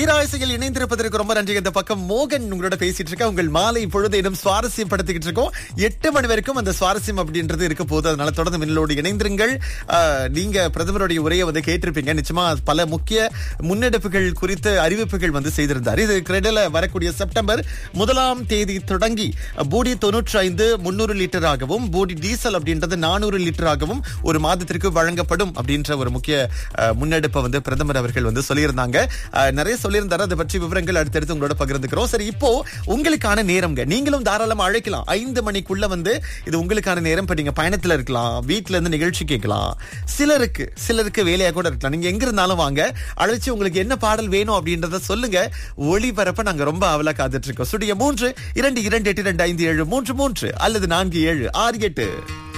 தீராயசையில் இணைந்திருப்பதற்கு ரொம்ப நன்றி இந்த பக்கம் மோகன் உங்களோட பேசிட்டு இருக்க உங்கள் மாலை பொழுது இன்னும் சுவாரஸ்யப்படுத்திக்கிட்டு இருக்கோம் எட்டு மணி வரைக்கும் அந்த சுவாரஸ்யம் அப்படின்றது இருக்க போகுது அதனால தொடர்ந்து மின்னலோடு இணைந்திருங்கள் ஆஹ், நீங்க பிரதமருடைய உரையை வந்து கேட்டிருப்பீங்க நிச்சயமா பல முக்கிய முன்னெடுப்புகள் குறித்த அறிவிப்புகள் வந்து செய்திருந்தார் இது கிரெடல வரக்கூடிய செப்டம்பர் முதலாம் தேதி தொடங்கி பூடி தொன்னூற்றி ஐந்து முன்னூறு லிட்டராகவும் பூடி டீசல் அப்படின்றது நானூறு லிட்டராகவும் ஒரு மாதத்திற்கு வழங்கப்படும் அப்படின்ற ஒரு முக்கிய அஹ், முன்னெடுப்பை வந்து பிரதமர் அவர்கள் வந்து சொல்லியிருந்தாங்க அஹ், நிறைய சொல்லியிருந்தாரு அதை பற்றி விவரங்கள் அடுத்தடுத்து உங்களோட பகிர்ந்துக்கிறோம் சரி இப்போ உங்களுக்கான நேரம்ங்க நீங்களும் தாராளமா அழைக்கலாம் ஐந்து மணிக்குள்ள வந்து இது உங்களுக்கான நேரம் இப்ப நீங்க பயணத்துல இருக்கலாம் வீட்ல இருந்து நிகழ்ச்சி கேட்கலாம் சிலருக்கு சிலருக்கு வேலையா கூட இருக்கலாம் நீங்க எங்க இருந்தாலும் வாங்க அழைச்சு உங்களுக்கு என்ன பாடல் வேணும் அப்படின்றத சொல்லுங்க ஒளிபரப்ப நாங்க ரொம்ப அவலா காத்துட்டு இருக்கோம் சுடிய மூன்று இரண்டு இரண்டு எட்டு இரண்டு ஐந்து ஏழு மூன்று மூன்று அல்லது நான்கு ஏழு ஆறு எட்டு